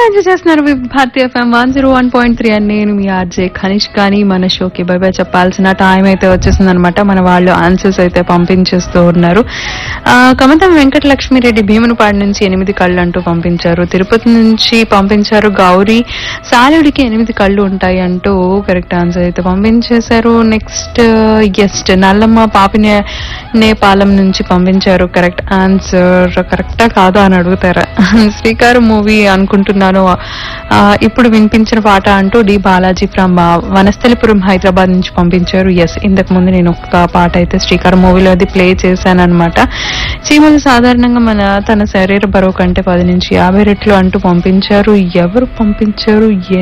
enjoy చేస్తున్నారు with Bharatiya FM one zero one point three అని నేను మీ ఆర్జే ఖనిష్ కానీ మన షోకి బై బై చెప్పాల్సిన టైం అయితే వచ్చేసింది అనమాట మన వాళ్ళు ఆన్సర్స్ అయితే పంపించేస్తూ ఉన్నారు ఆ, కమతం వెంకటలక్ష్మిరెడ్డి భీమునిపాడు నుంచి ఎనిమిది కళ్ళు అంటూ పంపించారు తిరుపతి నుంచి పంపించారు గౌరీ సాలుడికి ఎనిమిది కళ్ళు ఉంటాయి అంటూ కరెక్ట్ ఆన్సర్ అయితే పంపించేశారు నెక్స్ట్ ఎస్ట్ నల్లమ్మ పాపినే నేపాలం నుంచి పంపించారు కరెక్ట్ ఆన్సర్ కరెక్టా కాదా అని అడుగుతారా శ్రీకారు మూవీ అనుకుంటున్నాను ఆ, ఇప్పుడు వినిపించిన పాట అంటూ డి బాలాజీ ఫ్రమ్ వనస్థలిపురం హైదరాబాద్ నుంచి పంపించారు ఎస్ ఇంతకు ముందు నేను ఒక పాట అయితే శ్రీకారు మూవీలో అది ప్లే చేశాను అనమాట చీమలు సాధారణంగా మన తన శరీర బరువు కంటే పది నుంచి యాభై రెట్లు అంటూ పంపించారు ఎవరు పంపించారు ఏ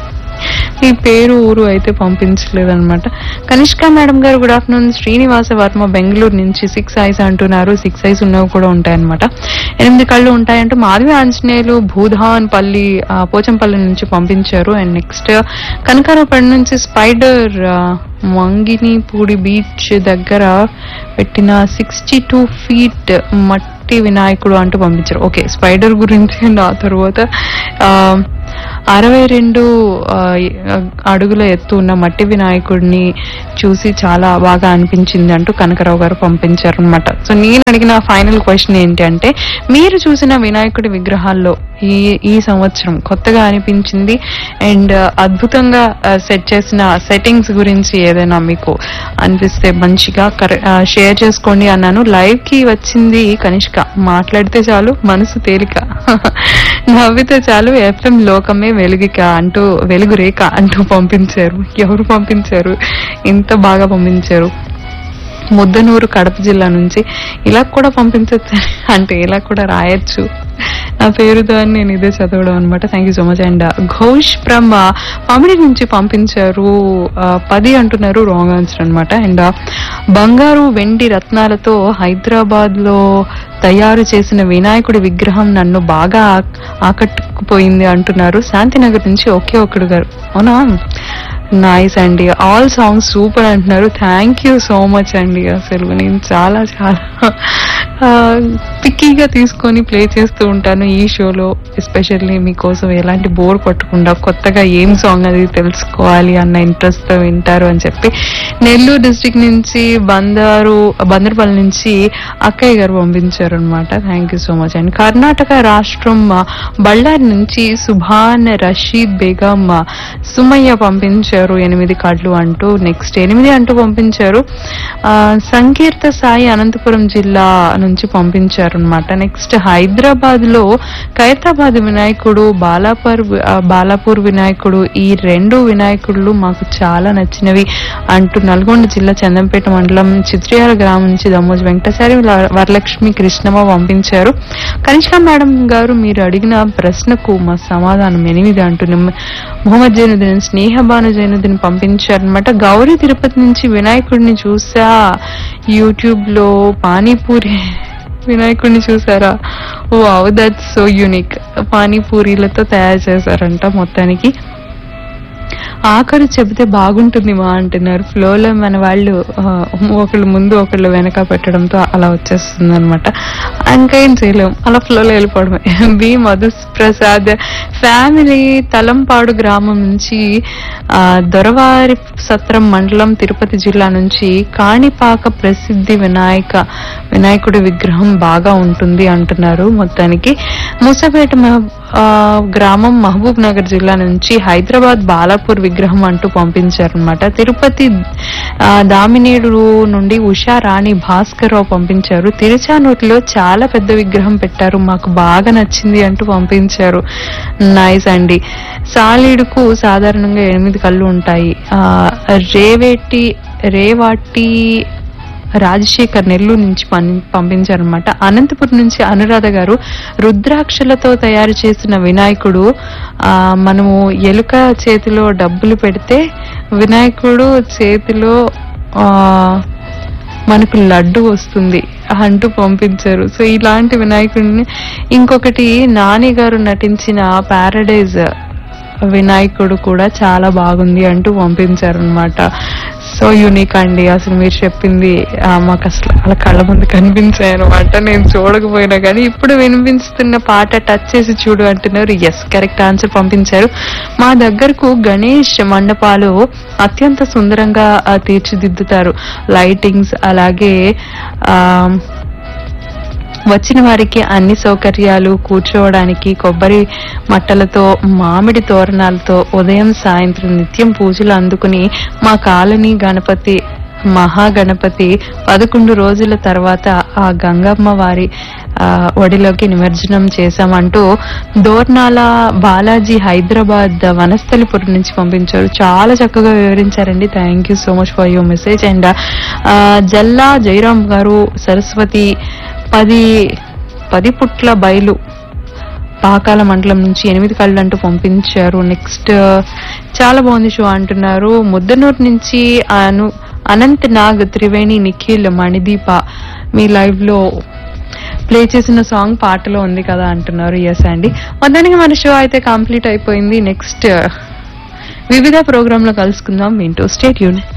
ఈ పేరు ఊరు అయితే పంపించలేదన్నమాట Kanishka madam garu good afternoon Srinivasa Varma Bengaluru నుంచి సిక్స్ ఐస్ అంటున్నారు సిక్స్ ఐస్ ఉన్నవి కూడా ఉంటాయన్నమాట ఎనిమిది కళ్ళు ఉంటాయంటూ మాధవి ఆంజనేయులు భూధాన్ పల్లి ఆ, పోచంపల్లి నుంచి పంపించారు అండ్ నెక్స్ట్ కనకారపడి నుంచి స్పైడర్ మంగిని పూడి బీచ్ దగ్గర పెట్టిన సిక్స్టీ టూ ఫీట్ మట్టి వినాయకుడు అంటూ పంపించారు ఓకే స్పైడర్ గురించి అండ్ ఆ తర్వాత ఆ, అరవై రెండు ఆ, అడుగుల ఎత్తు ఉన్న మట్టి వినాయకుడిని చూసి చాలా బాగా అనిపించింది అంటూ కనకరావు గారు పంపించారు అనమాట సో నేను అడిగిన ఫైనల్ క్వశ్చన్ ఏంటి అంటే మీరు చూసిన వినాయకుడి విగ్రహాల్లో ఈ ఈ సంవత్సరం కొత్తగా అనిపించింది అండ్ అద్భుతంగా సెట్ చేసిన సెట్టింగ్స్ గురించి ఏదైనా మీకు అనిపిస్తే మంచిగా షేర్ చేసుకోండి అన్నాను లైవ్ కి వచ్చింది కనిష్క మాట్లాడితే చాలు మనసు తేలిక నవ్వితే చాలు ఎఫ్ఎం లోకమే వెలుగిక అంటూ వెలుగు రేఖ అంటూ పంపించారు ఎవరు పంపించారు ఇంత బాగా పంపించారు ముద్దనూరు కడప జిల్లా నుంచి ఇలా కూడా పంపించచ్చు అంటే ఇలా కూడా రాయొచ్చు నా పేరుతో అని నేను ఇదే చదవడం అనమాట thank you so much and Ghosh from Pamidi నుంచి పంపించారు ఆ, పది అంటున్నారు రాంగ్ ఆన్సర్ అనమాట అండ్ బంగారు వెండి రత్నాలతో హైదరాబాద్ లో తయారు చేసిన వినాయకుడి విగ్రహం నన్ను బాగా ఆ- ఆకట్టుకుపోయింది అంటున్నారు శాంతినగర్ నుంచి ఒకే ఒక్కడు గారు అవునా నైస్ అండి ఆల్ సాంగ్స్ సూపర్ అంటున్నారు థ్యాంక్ యూ సో మచ్ అండి అసలు నేను చాలా చాలా పిక్కీగా తీసుకొని ప్లే చేస్తూ ఉంటాను ఈ షోలో ఎస్పెషల్లీ మీకోసం ఎలాంటి బోర్ కొట్టకుండా కొత్తగా ఏం సాంగ్ అది తెలుసుకోవాలి అన్న ఇంట్రెస్ట్ తో వింటారు అని చెప్పి నెల్లూరు డిస్ట్రిక్ట్ నుంచి బందారు బందర్పల్లి నుంచి అక్కయ్య గారు పంపించారు అనమాట thank you so much and Karnataka రాష్ట్రం ఆ, బళ్ళారి నుంచి సుభాన్ రషీద్ బేగం ఆ, సుమయ్య పంపించారు ఎనిమిది కార్డులు అంటూ నెక్స్ట్ ఎనిమిది అంటూ పంపించారు ఆ, సంకీర్త సాయి అనంతపురం జిల్లా నుంచి పంపించారు అనమాట నెక్స్ట్ హైదరాబాద్ లో ఖైరతాబాద్ వినాయకుడు బాలాపూర్ ఆ, బాలాపూర్ వినాయకుడు ఈ రెండు వినాయకుళ్ళు మాకు చాలా నచ్చినవి అంటూ నల్గొండ జిల్లా చందంపేట మండలం చిత్రియాల గ్రామం నుంచి దమ్మోజు వెంకటసారి ల- వరలక్ష్మి కృష్ణమ్మ పంపించారు కనిష్క మేడం గారు మీరు అడిగిన ప్రశ్నకు మా సమాధానం ఎనిమిది అంటూ మొహమ్మద్ జైనుద్దీన్ స్నేహబాను జైనుద్దీన్ పంపించారనమాట గౌరీ తిరుపతి నుంచి వినాయకుడిని చూసా యూట్యూబ్ లో పానీపూరి వినాయకుడిని చూసారా ఓ దట్ సో యూనిక్ పానీపూరీలతో తయారు చేశారంట మొత్తానికి ఆఖరు చెబితే బాగుంటుంది మా అంటున్నారు ఫ్లోలో మన వాళ్ళు ఆ, ఒకళ్ళు ముందు ఒకళ్ళు వెనక పెట్టడంతో అలా వచ్చేస్తుంది అనమాట ఇంకేం చేయలేం అలా ఫ్లోలో వెళ్ళిపోవడమే బి మధు ప్రసాద్ ఫ్యామిలీ తలంపాడు గ్రామం నుంచి ఆ, దొరవారి సత్రం మండలం తిరుపతి జిల్లా నుంచి కాణిపాక ప్రసిద్ధి వినాయక వినాయకుడి విగ్రహం బాగా ఉంటుంది అంటున్నారు మొత్తానికి మూసపేట మహబ్- ఆ, గ్రామం మహబూబ్ నగర్ జిల్లా నుంచి హైదరాబాద్ బాలాపూర్ విగ్రహం అంటూ పంపించారనమాట తిరుపతి ఆ, దామినేడు నుండి ఉషా రాణి భాస్కర్ రావు పంపించారు తిరుచానూరులో చాలా పెద్ద విగ్రహం పెట్టారు మాకు బాగా నచ్చింది అంటూ పంపించారు నైస్ అండి సాలీడుకు సాధారణంగా ఎనిమిది కళ్ళు ఉంటాయి ఆ, రేవేటి రేవాటి రాజశేఖర్ నెల్లూరు నుంచి పం- పంపించారనమాట అనంతపురం నుంచి అనురాధ గారు రుద్రాక్షలతో తయారు చేసిన వినాయకుడు ఆ మనము ఎలుక చేతిలో డబ్బులు పెడితే వినాయకుడు చేతిలో ఆ మనకు లడ్డు వస్తుంది అంటూ పంపించారు సో ఇలాంటి వినాయకుడిని ఇంకొకటి నాని గారు నటించిన పారడైజ్ వినాయకుడు కూడా చాలా బాగుంది అంటూ పంపించారు అనమాట సో యూనిక్ అండి అసలు మీరు చెప్పింది ఆ, మాకు అసలు అలా కళ్ళ ముందు కనిపించాయి అనమాట నేను చూడకపోయినా కానీ ఇప్పుడు వినిపిస్తున్న పాట టచ్ చేసి చూడు అంటున్నారు ఎస్ కరెక్ట్ ఆన్సర్ పంపించారు మా దగ్గరకు గణేష్ మండపాలు అత్యంత సుందరంగా ఆ, తీర్చిదిద్దుతారు లైటింగ్స్ అలాగే ఆ వచ్చిన వారికి అన్ని సౌకర్యాలు కూర్చోవడానికి కొబ్బరి మట్టలతో మామిడి తోరణాలతో ఉదయం సాయంత్రం నిత్యం పూజలు అందుకుని మా కాలనీ గణపతి మహాగణపతి పదకొండు రోజుల తర్వాత ఆ గంగమ్మ వారి ఆ, ఒడిలోకి నిమజ్జనం చేశామంటూ దోర్నాల బాలాజీ హైదరాబాద్ వనస్థలిపురం నుంచి పంపించారు చాలా చక్కగా వివరించారండి thank you so much for your message and Jalla Jayaram garu Saraswathi పది పది పుట్ల బయలు పాకాల మండలం నుంచి ఎనిమిది కళ్ళు అంటూ పంపించారు నెక్స్ట్ చాలా బాగుంది షో అంటున్నారు ముద్దనూరు నుంచి అను అనంత్ నాగ్ త్రివేణి నిఖిల్ మణిదీప మీ లైవ్ లో ప్లే చేసిన సాంగ్ పాటలో ఉంది కదా అంటున్నారు ఎస్ అండి మొత్తానికి మన షో అయితే కంప్లీట్ అయిపోయింది నెక్స్ట్ వివిధ ప్రోగ్రామ్ లో కలుసుకుందాం వింటూ స్టేట్ యూన్